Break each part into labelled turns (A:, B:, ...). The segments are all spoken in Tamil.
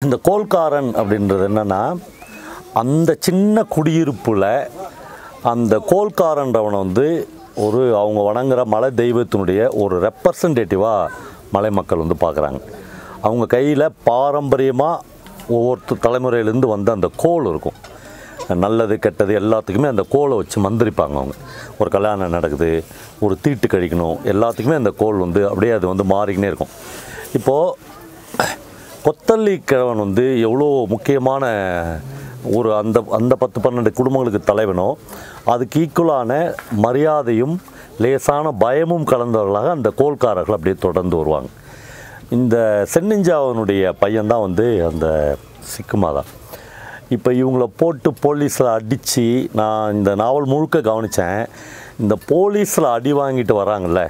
A: இந்த கோல்காரன் அப்படின்றது என்னென்னா அந்த சின்ன குடியிருப்பில் அந்த கோல்காரன்றவனை வந்து ஒரு அவங்க வணங்குற மலை தெய்வத்தினுடைய ஒரு ரெப்ரசன்டேட்டிவாக மலை மக்கள் வந்து பார்க்குறாங்க அவங்க கையில் பாரம்பரியமாக ஒவ்வொருத்தர் தலைமுறையிலேருந்து வந்த அந்த கோல் இருக்கும் நல்லது கெட்டது எல்லாத்துக்குமே அந்த கோலை வச்சு மந்திரிப்பாங்க அவங்க ஒரு கல்யாணம் நடக்குது ஒரு தீட்டு கழிக்கணும் எல்லாத்துக்குமே அந்த கோல் வந்து அப்படியே அது வந்து மாறிக்கினே இருக்கும் இப்போது கொத்தல்லி கிழவன் வந்து எவ்வளோ முக்கியமான ஒரு அந்த அந்த பத்து பன்னெண்டு குடும்பங்களுக்கு தலைவனோ அதுக்கு ஈக்குவலான மரியாதையும் லேசான பயமும் கலந்தவர்களாக அந்த கோல்காரர்கள் அப்படியே தொடர்ந்து வருவாங்க இந்த சென்னிஞ்சாவனுடைய பையன்தான் வந்து அந்த சிக்குமாதா இப்போ இவங்கள போட்டு போலீஸில் அடித்து நான் இந்த நாவல் முழுக்க கவனித்தேன் இந்த போலீஸில் அடி வாங்கிட்டு வராங்கல்ல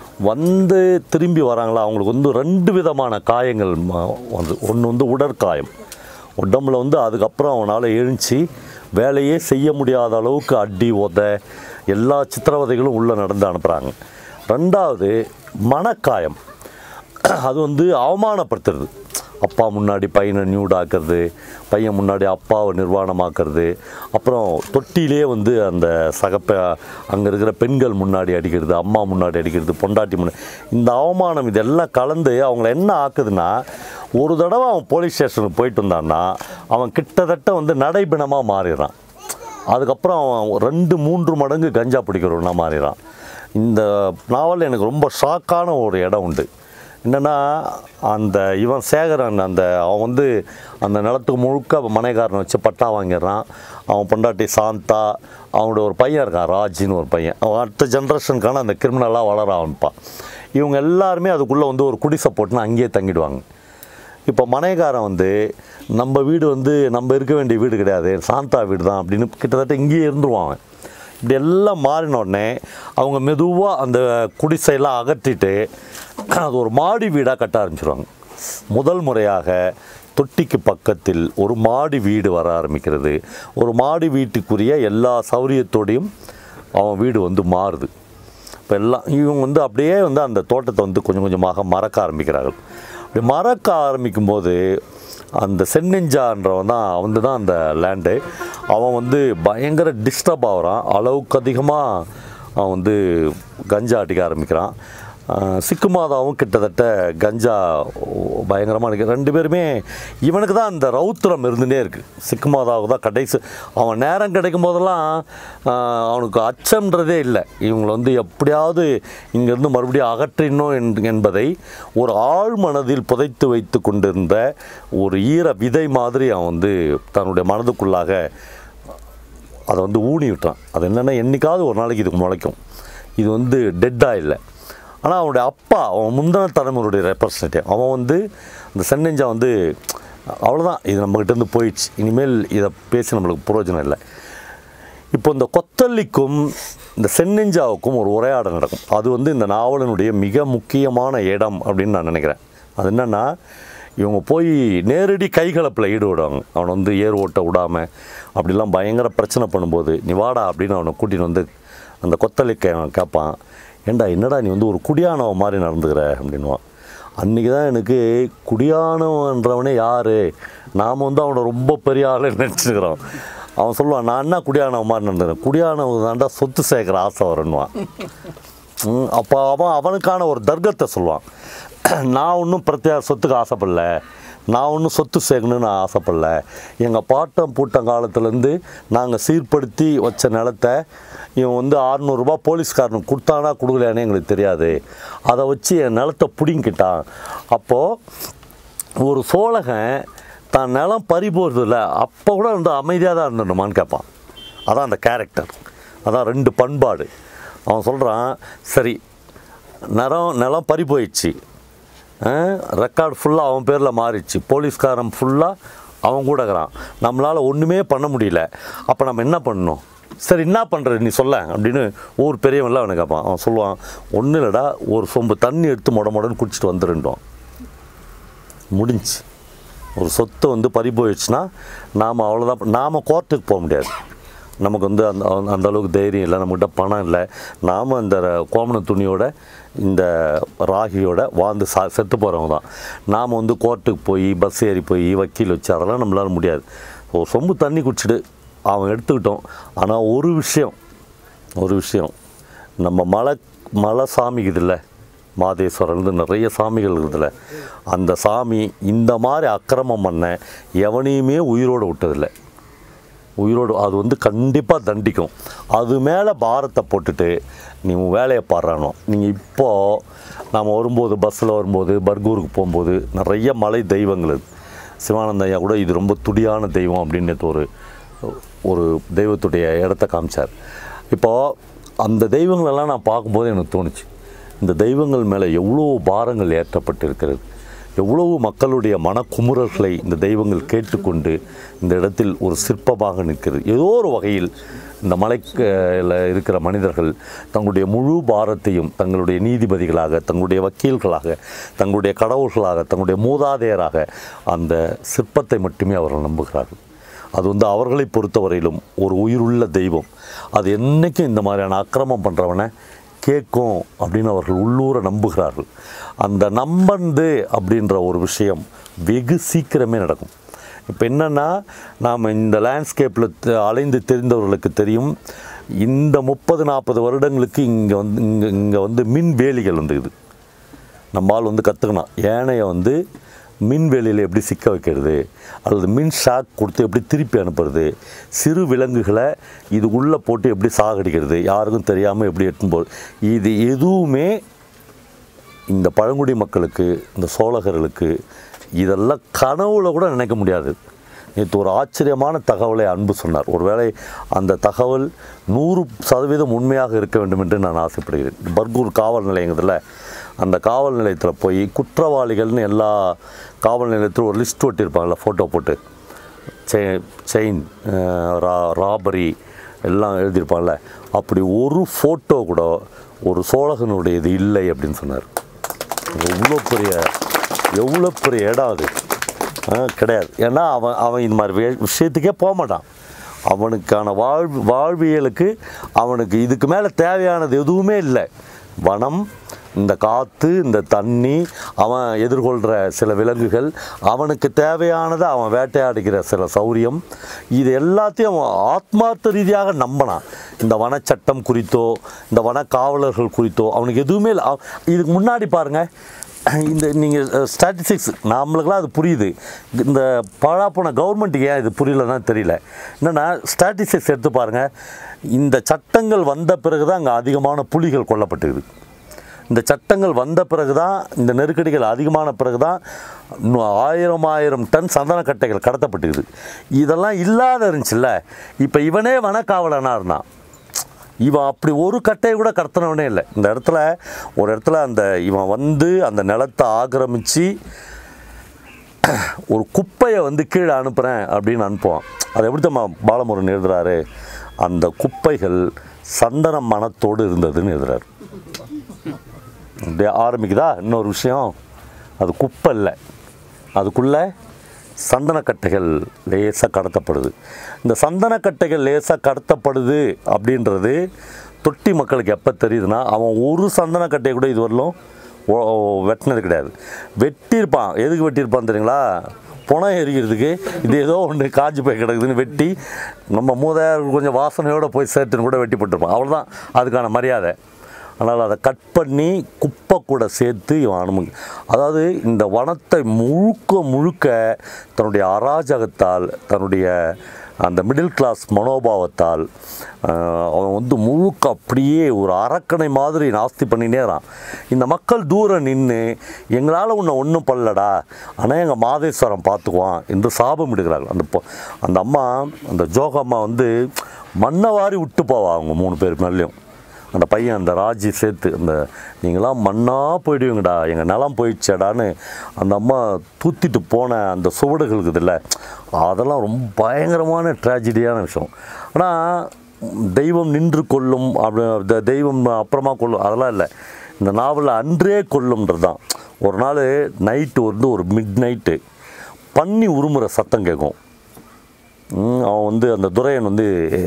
A: வந்து திரும்பி வராங்களா அவங்களுக்கு வந்து ரெண்டு விதமான காயங்கள் ம- வந்து ஒன்று வந்து உடற்காயம் உடம்புல வந்து அதுக்கப்புறம் அவனால் எழுந்துச்சி வேலையே செய்ய முடியாத அளவுக்கு அடி உத எல்லா சித்திரவதைகளும் உள்ளே நடந்து அனுப்புகிறாங்க ரெண்டாவது மனக்காயம் அது வந்து அவமானப்படுத்துறது அப்பா முன்னாடி பையனை நியூடாக்குறது பையன் முன்னாடி அப்பாவை நிர்வாணமாக்குறது அப்புறம் தொட்டிலே வந்து அந்த சகப்ப அங்கே இருக்கிற பெண்கள் முன்னாடி அடிக்கிறது அம்மா முன்னாடி அடிக்கிறது பொண்டாட்டி முன்னாடி இந்த அவமானம் இதெல்லாம் கலந்து அவங்கள என்ன ஆக்குதுன்னா ஒரு தடவை அவன் போலீஸ் ஸ்டேஷனுக்கு போயிட்டு வந்தான்னா அவன் கிட்டத்தட்ட வந்து நடைபிணமாக மாறிடுறான் அதுக்கப்புறம் அவன் ரெண்டு மூன்று மடங்கு கஞ்சா பிடிக்கிறவனா மாறிடுறான் இந்த நாவல் எனக்கு ரொம்ப ஷாக்கான ஒரு இடம் உண்டு என்னென்னா அந்த இவன் சேகரன் அந்த அவன் வந்து அந்த நிலத்துக்கு முழுக்க மனைக்காரனை வச்சு பட்டா வாங்கிடுறான் அவன் பொண்டாட்டி சாந்தா அவனோட ஒரு பையன் இருக்கான் ராஜின்னு ஒரு பையன் அவன் அடுத்த ஜென்ரேஷனுக்கான அந்த கிரிமினலாக வளர ஆரம்பிப்பான் இவங்க எல்லாருமே அதுக்குள்ளே வந்து ஒரு குடிசை போட்டுன்னு அங்கேயே தங்கிடுவாங்க இப்போ மனைகாரன் வந்து நம்ம வீடு வந்து நம்ம இருக்க வேண்டிய வீடு கிடையாது சாந்தா வீடு தான் அப்படின்னு கிட்டத்தட்ட இங்கேயே இருந்துருவான் அவன். இப்படி எல்லாம் மாறின உடனே அவங்க மெதுவாக அந்த குடிசையெல்லாம் அகற்றிட்டு அது ஒரு மாடி வீடாக கட்ட ஆரம்பிச்சிருவாங்க முதல் முறையாக தொட்டிக்கு பக்கத்தில் ஒரு மாடி வீடு வர ஆரம்பிக்கிறது ஒரு மாடி வீட்டுக்குரிய எல்லா சௌரியத்தோடையும் அவன் வீடு வந்து மாறுது இப்போ எல்லாம் இவங்க வந்து அப்படியே வந்து அந்த தோட்டத்தை வந்து கொஞ்சம் கொஞ்சமாக மறக்க ஆரம்பிக்கிறார்கள் அப்படி மறக்க ஆரம்பிக்கும்போது அந்த சென்னெஞ்சான்றவன் தான் வந்து தான் அந்த லேண்டு அவன் வந்து பயங்கர டிஸ்டர்ப் ஆகுறான் அளவுக்கு அதிகமாக அவன் வந்து கஞ்சா அடிக்க ஆரம்பிக்கிறான் ஆஹ் சிக்குமாதாவும் கிட்டத்தட்ட கஞ்சா பயங்கரமாக இருக்கு ரெண்டு பேருமே இவனுக்கு தான் அந்த ரௌத்திரம் இருந்துகிட்டே இருக்குது சிக்குமாதாவுக்கு தான் கடைசி அவன் நேரம் கிடைக்கும் போதெல்லாம் ஆஹ் அவனுக்கு அச்சம்ன்றதே இல்லை இவங்களை வந்து எப்படியாவது இங்கேருந்து மறுபடியும் அகற்றினோம் என்- என்பதை ஒரு ஆழ் மனதில் புதைத்து வைத்து கொண்டிருந்த ஒரு ஈர விதை மாதிரி அவன் வந்து தன்னுடைய மனதுக்குள்ளாக அதை வந்து ஊனி விட்டான் அது என்னென்னா என்னைக்காவது ஒரு நாளைக்கு இதுக்கு முளைக்கும் இது வந்து டெட்டாக இல்லை ஆனால் அவனுடைய அப்பா அவன் முந்தின தலைமுறையுடைய ரெப்ரசன்டேட்டிவ் அவன் வந்து இந்த சென்னெஞ்சா வந்து அவ்வளோதான் இது நம்மகிட்ட இருந்து போயிடுச்சு இனிமேல் இதை பேசி நம்மளுக்கு பிரயோஜனம் இல்லை இப்போ இந்த கொத்தல்லிக்கும் இந்த சென்னெஞ்சாவுக்கும் ஒரு உரையாடல் நடக்கும் அது வந்து இந்த நாவலனுடைய மிக முக்கியமான இடம் அப்படின்னு நான் நினைக்கிறேன் அது என்னென்னா இவங்க போய் நேரடி கைகலப்பில் ஈடுபடுவாங்க அவனை வந்து ஏர் ஓட்ட விடாமல் அப்படிலாம் பயங்கர பிரச்சனை பண்ணும்போது நீ வாடா அப்படின்னு அவனை கூட்டின்னு வந்து அந்த கொத்தளிக்க அவன் கேட்பான் ஏண்டா என்னடா நீ வந்து ஒரு குடியானவ மாதிரி நடந்துக்கிற அப்படின்வான் அன்றைக்கி தான் எனக்கு குடியானவன்றவனே யார் நாம் வந்து அவனை ரொம்ப பெரிய ஆளு நினச்சிருக்கிறோம் அவன் சொல்லுவான் நான் என்ன குடியானவ மாதிரி நடந்துக்கிறேன் குடியானவ தாண்டா சொத்து சேர்க்குற ஆசை வரும்னுவான் ம், அப்போ அவன் அவனுக்கான ஒரு தர்க்கத்தை சொல்லுவான் நான் ஒன்றும் பிரத்யேக சொத்துக்கு ஆசைப்படல நான் ஒன்றும் சொத்து சேர்க்கணும்னு நான் ஆசைப்படல எங்கள் பாட்டம் பூட்டம் காலத்துலேருந்து நாங்கள் சீர்படுத்தி வச்ச நிலத்தை இவன் வந்து அறநூறுபா போலீஸ்காரனுக்கு கொடுத்தானா கொடுக்கலையானே எங்களுக்கு தெரியாது அதை வச்சு என் நிலத்தை பிடிங்கிட்டான் அப்போது ஒரு சோழகன் தான் நிலம் பறி போகிறதில்ல அப்போ கூட வந்து அமைதியாக தான் இருந்துடணுமான்னு கேட்பான் அதான் அந்த கேரக்டர் அதான் ரெண்டு பண்பாடு அவன் சொல்கிறான் சரி நிலம் நிலம் பறி போயிடுச்சு ரெக்கார்டு ஃபுல்லாக அவன் பேரில் மாறிடுச்சு போலீஸ்காரன் ஃபுல்லாக அவன் கூட இருக்கிறான் நம்மளால் ஒன்றுமே பண்ண முடியல அப்போ நம்ம என்ன பண்ணணும் சரி என்ன பண்ணுறது நீ சொல்ல அப்படின்னு ஊர் பெரியவன்லாம் அவனை கேட்பான் அவன் சொல்லுவான் ஒன்றும் இல்லைடா ஒரு சொம்பு தண்ணி எடுத்து மொட மொடன்னு குடிச்சிட்டு வந்துருந்தோம் முடிஞ்சு ஒரு சொத்து வந்து பறி போயிடுச்சுன்னா நாம் அவ்வளோதான் நாம் கோர்ட்டுக்கு போக முடியாது நமக்கு வந்து அந்த அந்த அளவுக்கு தைரியம் இல்லை நம்மகிட்ட பணம் இல்லை நாம் அந்த கோமண துணியோட இந்த ராகியோட வாழ்ந்து சா செத்து போகிறவங்க தான் நாம் வந்து கோர்ட்டுக்கு போய் பஸ் ஏறி போய் வக்கீல் வச்சு அதெல்லாம் நம்மளால முடியாது ஒரு சொம்பு தண்ணி குடிச்சிட்டு அவன் எடுத்துக்கிட்டோம் ஆனால் ஒரு விஷயம் ஒரு விஷயம் நம்ம மலை மலை சாமி இருக்குதுல்ல மாதேஸ்வரன் நிறைய சாமிகள் இருக்குதுல்ல அந்த சாமி இந்த மாதிரி அக்கிரமம் பண்ண எவனையுமே உயிரோடு விட்டதில்லை உயிரோடு அது வந்து கண்டிப்பாக தண்டிக்கும் அது மேலே பாரத்தை போட்டுட்டு நீ உன் வேலையை பாடுறானோ நீங்கள் இப்போது நாம் வரும்போது பஸ்ஸில் வரும்போது பர்கூருக்கு போகும்போது நிறைய மலை தெய்வங்கள் இருக்கு. சிவானந்த ஐயா கூட இது ரொம்ப துடியான தெய்வம் அப்படின்னு நேத்து ஒரு ஒரு தெய்வத்துடைய இடத்த காமிச்சார் இப்போது அந்த தெய்வங்களெல்லாம் நான் பார்க்கும்போது எனக்கு தோணுச்சு இந்த தெய்வங்கள் மேலே எவ்வளோ பாரங்கள் ஏற்றப்பட்டிருக்கிறது எவ்வளவு மக்களுடைய மனக்குமுறல்களை இந்த தெய்வங்கள் கேட்டுக்கொண்டு இந்த இடத்தில் ஒரு சிற்பமாக நிற்கிறது ஏதோ ஒரு வகையில் இந்த மலையில் இருக்கிற மனிதர்கள் தங்களுடைய முழு பாரத்தையும் தங்களுடைய நீதிபதிகளாக தங்களுடைய வக்கீல்களாக தங்களுடைய கடவுள்களாக தங்களுடைய மூதாதையராக அந்த சிற்பத்தை மட்டுமே அவர்கள் நம்புகிறார்கள் அது வந்து அவர்களை பொறுத்தவரையிலும் ஒரு உயிருள்ள தெய்வம் அது என்னைக்கும் இந்த மாதிரியான அக்கிரமம் பண்ணுறவனை கேட்கும் அப்படின்னு அவர்கள் உள்ளூர நம்புகிறார்கள் அந்த நம்பந்து அப்படின்ற ஒரு விஷயம் வெகு சீக்கிரமே நடக்கும் இப்போ என்னென்னா நாம் இந்த லேண்ட்ஸ்கேப்பில் அலைந்து தெரிந்தவர்களுக்கு தெரியும் இந்த முப்பது நாற்பது வருடங்களுக்கு இங்கே வந்து இங்கே இங்கே வந்து மின் வேலிகள் வந்துக்குது நம்ம ஆள் வந்து கற்றுக்கணும் யானையை வந்து மின்வேலியில் எப்படி சிக்க வைக்கிறது அல்லது மின் ஷாக் கொடுத்து எப்படி திருப்பி அனுப்புறது சிறு விலங்குகளை இது உள்ளே போட்டு எப்படி சாகடிக்கிறது யாருக்கும் தெரியாமல் எப்படி எடுத்துன்னு போகிறது இது எதுவுமே இந்த பழங்குடி மக்களுக்கு இந்த சோழகர்களுக்கு இதெல்லாம் கனவுல கூட நினைக்க முடியாது நேற்று ஒரு ஆச்சரியமான தகவலை அன்பு சொன்னார் ஒருவேளை அந்த தகவல் நூறு சதவீதம் உண்மையாக இருக்க வேண்டும் என்று நான் ஆசைப்படுகிறேன் பர்கூர் காவல் நிலையங்கிறதுல அந்த காவல் நிலையத்தில் போய் குற்றவாளிகள்னு எல்லா காவல் நிலையத்திலும் ஒரு லிஸ்ட் ஒட்டியிருப்பாங்கல்ல ஃபோட்டோ போட்டு செயின் செயின் ரா ராபரி எல்லாம் எழுதியிருப்பாங்கல்ல அப்படி ஒரு ஃபோட்டோ கூட ஒரு சோழகனுடையது இல்லை அப்படின்னு சொன்னார் எவ்வளோ பெரிய எவ்வளோ பெரிய இடம் அது ஆ, கிடையாது ஏன்னா அவன் அவன் இந்த மாதிரி வே- விஷயத்துக்கே போக மாட்டான் அவனுக்கான வாழ் வாழ்வியலுக்கு அவனுக்கு இதுக்கு மேலே தேவையானது எதுவுமே இல்லை வனம் இந்த காற்று இந்த தண்ணி அவன் எதிர்கொள்கிற சில விலங்குகள் அவனுக்கு தேவையானதை அவன் வேட்டையாடுகிற சில சௌரியம் இது எல்லாத்தையும் அவன் ஆத்மார்த்த ரீதியாக நம்பினான் இந்த வனச்சட்டம் குறித்தோ இந்த வன காவலர்கள் குறித்தோ அவனுக்கு எதுவுமே இல்லை அவ- இதுக்கு முன்னாடி பாருங்கள் இந்த நீங்கள் ஸ்டாட்டிஸ்டிக்ஸ் நம்மளுக்கெல்லாம் அது புரியுது இந்த பழாப்போன கவர்மெண்ட்டுக்கு ஏன் இது புரியலன்னா தெரியல என்னென்னா ஸ்டாட்டிஸ்டிக்ஸ் எடுத்து பாருங்கள் இந்த சட்டங்கள் வந்த பிறகு தான் அங்கே அதிகமான புலிகள் கொல்லப்பட்டுக்குது இந்த சட்டங்கள் வந்த பிறகு தான் இந்த நெருக்கடிகள் அதிகமான பிறகு தான் இன்னும் ஆயிரம் ஆயிரம் டன் சந்தனக்கட்டைகள் கடத்தப்பட்டுக்குது இதெல்லாம் இல்லாத இருந்துச்சுல்ல இப்போ இவனே வனக்காவலனாக இருந்தான் இவன் அப்படி ஒரு கட்டையை கூட கடத்தினவனே இல்லை இந்த இடத்துல ஒரு இடத்துல அந்த இவன் வந்து அந்த நிலத்தை ஆக்கிரமித்து ஒரு குப்பையை வந்து கீழே அனுப்புகிறேன் அப்படின்னு அனுப்புவான் அது எப்படி நம்ம பாலமுருகன் எழுதுறாரு அந்த குப்பைகள் சந்தன மனத்தோடு இருந்ததுன்னு எழுதுறாரு அப்படியே ஆரம்பிக்குதா இன்னொரு விஷயம் அது குப்பை இல்லை அதுக்குள்ளே சந்தனக்கட்டைகள் லேசாக கடத்தப்படுது இந்த சந்தனக்கட்டைகள் லேசாக கடத்தப்படுது அப்படின்றது தொட்டி மக்களுக்கு எப்போ தெரியுதுன்னா அவன் ஒரு சந்தனக்கட்டையை கூட இதுவரையிலும் ஒ- ஒ- வெட்டினது கிடையாது வெட்டியிருப்பான் எதுக்கு வெட்டியிருப்பான் தெரியுங்களா புனம் எரிக்கிறதுக்கு இது ஏதோ ஒன்று காஞ்சி போய் கிடக்குதுன்னு வெட்டி நம்ம மூதாயிரம் கொஞ்சம் வாசனையோடு போய் சேர்த்துன்னு கூட வெட்டி போட்டிருப்பான் அவ்வளோதான் அதுக்கான மரியாதை ஆனால் அதை கட் பண்ணி குப்பை கூட சேர்த்து இவன் அனுமதி அதாவது இந்த வனத்தை முழுக்க முழுக்க தன்னுடைய அராஜகத்தால் தன்னுடைய அந்த மிடில் கிளாஸ் மனோபாவத்தால் ஆஹ், அவன் வந்து முழுக்க அப்படியே ஒரு அரக்கனை மாதிரி நாஸ்தி பண்ணினே இருக்கான் இந்த மக்கள் தூரம் நின்று எங்களால் உன்னை ஒன்றும் பண்ணலடா ஆனால் எங்கள் மாதேஸ்வரம் பார்த்துக்குவான் என்று சாபம் இடுகிறார்கள் அந்த பொ- அந்த அம்மா அந்த ஜோகம்மா வந்து மண்ணை வாரி விட்டு போவா அவங்க மூணு பேர் மேலேயும் அந்த பையன் அந்த ராஜி சேர்த்து அந்த நீங்களாம் மண்ணாக போயிடுவீங்கடா எங்கள் நிலம் போயிடுச்சேடான்னு அந்த அம்மா தூத்திட்டு போன அந்த சுவடுகள் இருக்குதுல்ல அதெல்லாம் ரொம்ப பயங்கரமான ட்ராஜடியான விஷயம் ஆனால் தெய்வம் நின்று கொள்ளும் அப்படி த- தெய்வம் அப்புறமா கொள்ளும் அதெல்லாம் இல்லை இந்த நாவலில் அன்றே கொல்லும்ன்றது தான் ஒரு நாள் நைட்டு வந்து ஒரு மிட் நைட்டு பன்னி உருமுறை சத்தம் கேட்கும் ம், அவன் வந்து அந்த துரையன் வந்து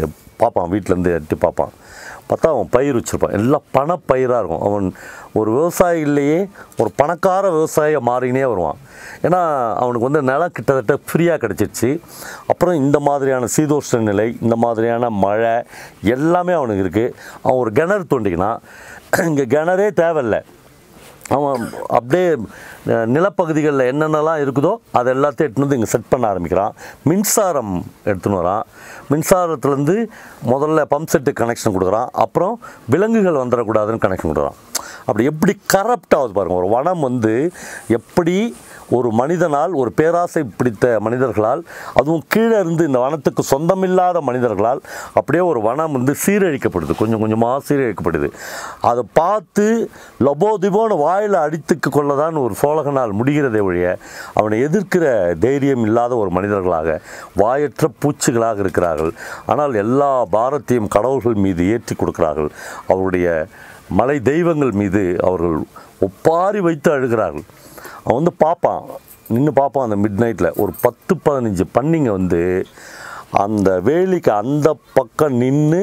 A: பார்ப்பான் வீட்டிலேருந்து எட்டி பார்ப்பான் பார்த்தா அவன் பயிர் வச்சுருப்பான் எல்லாம் பணப்பயிராக இருக்கும் அவன் ஒரு விவசாயிலேயே ஒரு பணக்கார விவசாயியை மாறினே வருவான் ஏன்னா அவனுக்கு வந்து நிலம் கிட்டத்தட்ட ஃப்ரீயாக கிடச்சிருச்சு அப்புறம் இந்த மாதிரியான சீதோஷ்ண நிலை இந்த மாதிரியான மழை எல்லாமே அவனுக்கு இருக்குது அவன் ஒரு கிணறு தோண்டிக்கினான் இங்கே கிணறே தேவையில்லை அவன் அப்படியே அஹ், நிலப்பகுதிகளில் என்னென்னலாம் இருக்குதோ அது எல்லாத்தையும் எடுத்துன்னு வந்து இங்கே செட் பண்ண ஆரம்பிக்கிறான் மின்சாரம் எடுத்துன்னு வரான் மின்சாரத்துலேருந்து முதல்ல பம்ப் செட்டு கனெக்ஷன் கொடுக்குறான் அப்புறம் விலங்குகள் வந்துடக்கூடாதுன்னு கனெக்ஷன் கொடுக்குறான் அப்படி எப்படி கரப்ட் ஆகுது பாருங்கள் ஒரு வனம் வந்து எப்படி ஒரு மனிதனால் ஒரு பேராசை பிடித்த மனிதர்களால் அதுவும் கீழே இருந்து இந்த வனத்துக்கு சொந்தமில்லாத மனிதர்களால் அப்படியே ஒரு வனம் வந்து சீரழிக்கப்படுது கொஞ்சம் கொஞ்சமாக சீரழிக்கப்படுது அதை பார்த்து லபோதிபோன்னு வாயில் அடித்துக்கு கொள்ளதான் ஒரு சோழகனால் முடிகிறதே ஒழிய அவனை எதிர்க்கிற தைரியம் இல்லாத ஒரு மனிதர்களாக வாயற்ற பூச்சிகளாக இருக்கிறார்கள் ஆனால் எல்லா பாரத்தையும் கடவுள்கள் மீது ஏற்றி கொடுக்கிறார்கள் அவருடைய மலை தெய்வங்கள் மீது அவர்கள் ஒப்பாரி வைத்து அழுகிறார்கள் அவன் வந்து பார்ப்பான் நின்று பார்ப்பான் அந்த மிட் நைட்டில் ஒரு பத்து பதினஞ்சு பண்ணிங்க வந்து அந்த வேலிக்கு அந்த பக்கம் நின்று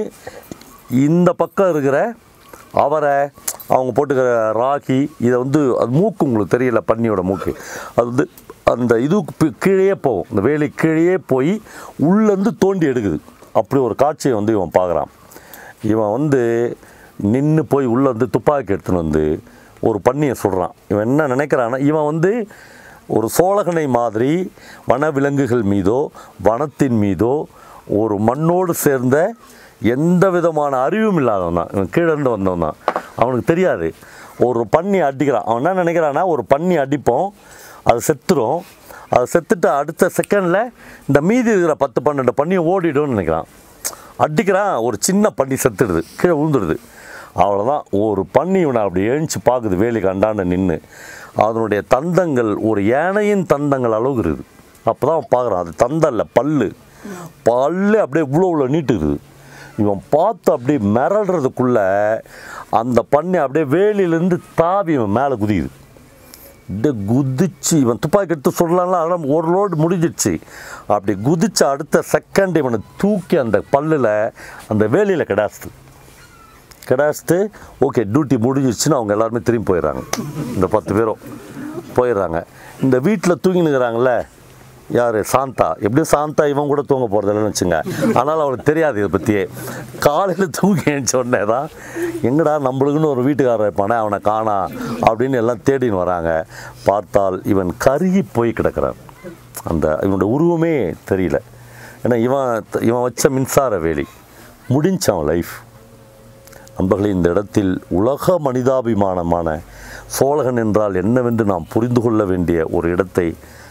A: இந்த பக்கம் இருக்கிற அவரை அவங்க போட்டுக்கிற ராகி இதை வந்து அது மூக்கு உங்களுக்கு தெரியல பன்னியோட மூக்கு அது வந்து அந்த இதுக்கு பி- கீழேயே போகும் இந்த வேலி கீழேயே போய் உள்ளேருந்து தோண்டி எடுக்குது அப்படி ஒரு காட்சியை வந்து இவன் பார்க்குறான் இவன் வந்து நின்று போய் உள்ளே வந்து துப்பாக்கி எடுத்துன்னு வந்து ஒரு பண்ணியை சொல்கிறான் இவன் என்ன நினைக்கிறான்னா இவன் வந்து ஒரு சோழகனை மாதிரி வனவிலங்குகள் மீதோ வனத்தின் மீதோ ஒரு மண்ணோடு சேர்ந்த எந்த விதமான அறிவும் இல்லாதவன் தான் இவன் கீழே இருந்து வந்தவன் தான் அவனுக்கு தெரியாது ஒரு பன்னி அடிக்கிறான் அவன் என்ன நினைக்கிறான்னா ஒரு பன்னி அடிப்போம் அது செத்துரும் அது செத்துட்டு அடுத்த செகண்டில் இந்த மீதி இருக்கிற பத்து பன்னெண்டு பண்ணியை ஓடிடும்னு நினைக்கிறான் அடிக்கிறான் ஒரு சின்ன பன்னி செத்துடுது கீழே விழுந்துடுது அவ்வளோதான் ஒரு பன்னி இவனை அப்படி எழுந்துச்சு பார்க்குது வேலிக்கு அண்டாண்ட நின்று அதனுடைய தந்தங்கள் ஒரு யானையின் தந்தங்கள் அளவுக்கு இருக்குது அப்போ தான் அவன் பார்க்குறான் அது தந்தல்ல பல்லு பல்லு அப்படியே இவ்வளோ இவ்வளோ நீட்டுக்குது இவன் பார்த்து அப்படியே மிரள்றதுக்குள்ள அந்த பண்ணி அப்படியே வேலியிலேருந்து தாவி இவன் மேலே குதிக்குது அப்படியே குதிச்சு இவன் துப்பாக்கி எடுத்து சொல்லலாம்ல அதெல்லாம் ஒரு லோடு முடிஞ்சிடுச்சு அப்படி குதிச்சு அடுத்த செகண்ட் இவனை தூக்கி அந்த பல்லில் அந்த வேலியில் கிடாஸ்து கிடாஸ்ட்டு ஓகே டியூட்டி முடிஞ்சிடுச்சுன்னு அவங்க எல்லாருமே திரும்பி போயிடுறாங்க இந்த பத்து பேரும் போயிடுறாங்க இந்த வீட்டில் தூங்கினுக்கிறாங்களே யார் சாந்தா எப்படியும் சாந்தா இவன் கூட தூங்க போகிறதில்லன்னு வச்சுங்க ஆனால் அவனுக்கு தெரியாது இதை பற்றியே காலையில் தூங்கி எழுந்த உடனே தான் எங்கடா நம்மளுக்குன்னு ஒரு வீட்டுக்காரர் இருப்பானே அவனை காணா அப்படின்னு எல்லாம் தேடின்னு வராங்க பார்த்தால் இவன் கருகி போய் கிடக்கிறான் அந்த இவனோட உருவமே தெரியல ஏன்னா இவன் இவன் வச்ச மின்சார வேலி முடிஞ்சான் லைஃப் நண்பர்களே இந்த இடத்தில் உலக மனிதாபிமானமான சோழகன் என்றால் என்னவென்று நாம் புரிந்து கொள்ள வேண்டிய ஒரு இடத்தை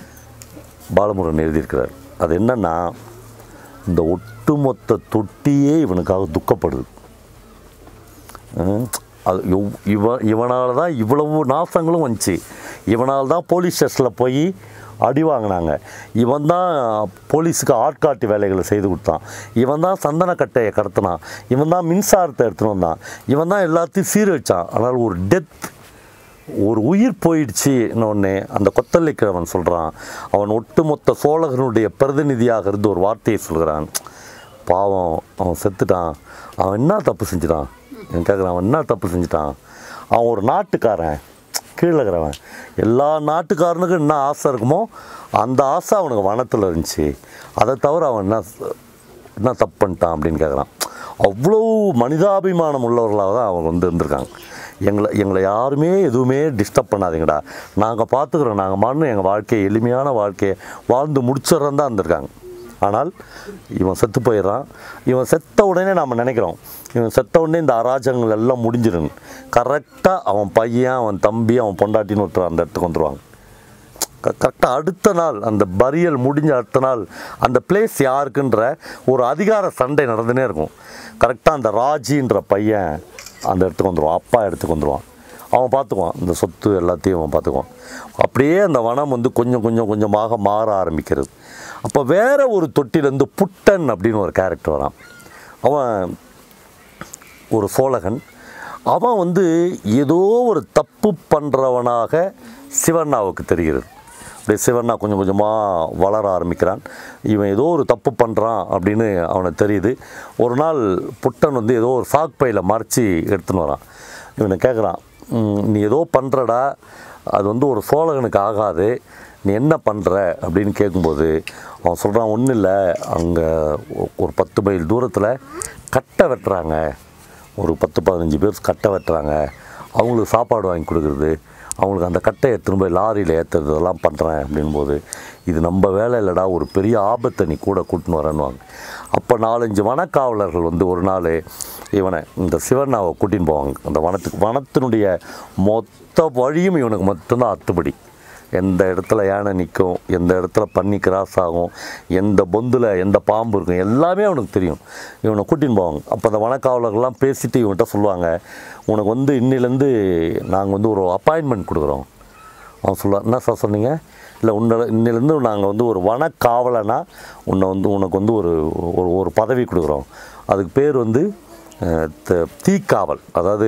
A: பாலமுருகன் எழுதியிருக்கிறார் அது என்னன்னா இந்த ஒட்டுமொத்த தொட்டியே இவனுக்காக துக்கப்படுது ஹம், அது இவ்- இவன் இவனால் தான் இவ்வளவு நாசங்களும் வந்துச்சு இவனால் தான் போலீஸ் ஸ்டேஷனில் போய் அடி வாங்கினாங்க இவன் தான் போலீஸுக்கு ஆட்காட்டி வேலைகளை செய்து கொடுத்தான் இவன் தான் சந்தனக்கட்டையை கடத்தினான் இவன் தான் மின்சாரத்தை எடுத்துன்னு வந்தான் இவன் தான் எல்லாத்தையும் சீரழிச்சான் ஆனால் ஒரு டெத் ஒரு உயிர் போயிடுச்சுன்னு ஒன்று அந்த கொத்தல்லை கிழவன் சொல்கிறான் அவன் ஒட்டுமொத்த சோழகனுடைய பிரதிநிதியாக இருந்து ஒரு வார்த்தையை சொல்கிறான் பாவம் அவன் செத்துட்டான் அவன் என்ன தப்பு செஞ்சுட்டான் எனக்கு கேட்குறான் அவன் என்ன தப்பு செஞ்சுட்டான் அவன் ஒரு நாட்டுக்காரன் கீழே இருக்கிறவன் எல்லா நாட்டுக்காரனுக்கும் என்ன ஆசை இருக்குமோ அந்த ஆசை அவனுக்கு வனத்தில் இருந்துச்சு அதை தவிர அவன் என்ன என்ன தப்பு பண்ணிட்டான் அப்படின்னு கேட்குறான் அவ்வளோ மனிதாபிமானம் உள்ளவர்களாக தான் அவங்க வந்து இருந்திருக்காங்க எங்களை எங்களை யாருமே எதுவுமே டிஸ்டர்ப் பண்ணாதீங்கடா நாங்கள் பார்த்துக்குறோம் நாங்கள் மண்ணு எங்கள் வாழ்க்கையை எளிமையான வாழ்க்கையை வாழ்ந்து முடிச்சிட்றோம் தான் இருந்திருக்காங்க ஆனால் இவன் செத்து போயிடுறான் இவன் செத்த உடனே நாம் நினைக்கிறோம் இவன் செத்த உடனே இந்த அராஜகங்கள் எல்லாம் முடிஞ்சிடும் கரெக்டாக அவன் பையன் அவன் தம்பி அவன் பொண்டாட்டின்னு ஒருத்தர் அந்த இடத்துக்கு வந்துடுவாங்க கரெக்டாக அடுத்த நாள் அந்த பரியல் முடிஞ்ச அடுத்த நாள் அந்த பிளேஸ் யாருக்குன்ற ஒரு அதிகார சண்டை நடந்துனே இருக்கும் கரெக்டாக அந்த ராஜின்ற பையன் அந்த இடத்துக்கு வந்துடுவான் அப்பா இடத்துக்கு வந்துடுவான் அவன் பார்த்துக்குவான் இந்த சொத்து எல்லாத்தையும் அவன் பார்த்துக்குவான் அப்படியே அந்த வனம் வந்து கொஞ்சம் கொஞ்சம் கொஞ்சமாக மாற ஆரம்பிக்கிறது அப்போ வேற ஒரு தொட்டிலேருந்து புட்டன் அப்படின்னு ஒரு கேரக்டர் வரான் அவன் ஒரு சோழகன் அவன் வந்து ஏதோ ஒரு தப்பு பண்ணுறவனாக சிவண்ணாவுக்கு தெரிகிறது அப்படியே சிவண்ணா கொஞ்சம் கொஞ்சமாக வளர ஆரம்பிக்கிறான் இவன் ஏதோ ஒரு தப்பு பண்ணுறான் அப்படின்னு அவனுக்கு தெரியுது ஒரு நாள் புட்டன் வந்து ஏதோ ஒரு சாக் பையில் மறைச்சி எடுத்துன்னு வரான் இவனை கேட்குறான் "ம், நீ ஏதோ பண்ணுறடா அது வந்து ஒரு சோழகனுக்கு ஆகாது நீ என்ன பண்ணுற அப்படின்னு கேட்கும்போது அவன் சொல்கிறான் ஒன்றும் இல்லை அங்கே ஒரு பத்து மைல் தூரத்தில் கட்டை வெட்டுறாங்க ஒரு பத்து பதினஞ்சு பேர் கட்டை வெட்டுறாங்க அவங்களுக்கு சாப்பாடு வாங்கி கொடுக்குறது அவங்களுக்கு அந்த கட்டையை திரும்ப லாரியில் ஏற்றுறது இதெல்லாம் பண்ணுறேன் அப்படின்போது இது நம்ம வேலை இல்லைடா ஒரு பெரிய ஆபத்தை நீ கூட கூட்டின்னு வரேன்னுவாங்க அப்போ நாலஞ்சு வனக்காவலர்கள் வந்து ஒரு நாள் இவனை இந்த சிவண்ணாவை கூட்டின்னு போவாங்க அந்த வனத்துக்கு வனத்தினுடைய மொத்த வழியும் இவனுக்கு மட்டும்தான் அத்துப்படி எந்த இடத்துல யானை நிற்கும் எந்த இடத்துல பன்னி கிராஸ் ஆகும் எந்த பொந்தில் எந்த பாம்பு இருக்கும் எல்லாமே அவனுக்கு தெரியும் இவனை கூட்டின்னு போவாங்க அப்போ அந்த வனக்காவலர்கள்லாம் பேசிட்டு இவன்கிட்ட சொல்லுவாங்க உனக்கு வந்து இன்னிலேருந்து நாங்கள் வந்து ஒரு அப்பாயின்மெண்ட் கொடுக்குறோம் அவன் சொல்லுவான் என்ன சார் சொன்னீங்க இல்லை உன்னை இன்னிலேருந்து நாங்கள் வந்து ஒரு வனக்காவலனா உன்னை வந்து உனக்கு வந்து ஒரு ஒரு ஒரு பதவி கொடுக்குறோம் அதுக்கு பேர் வந்து அஹ், த- தீக்காவல் அதாவது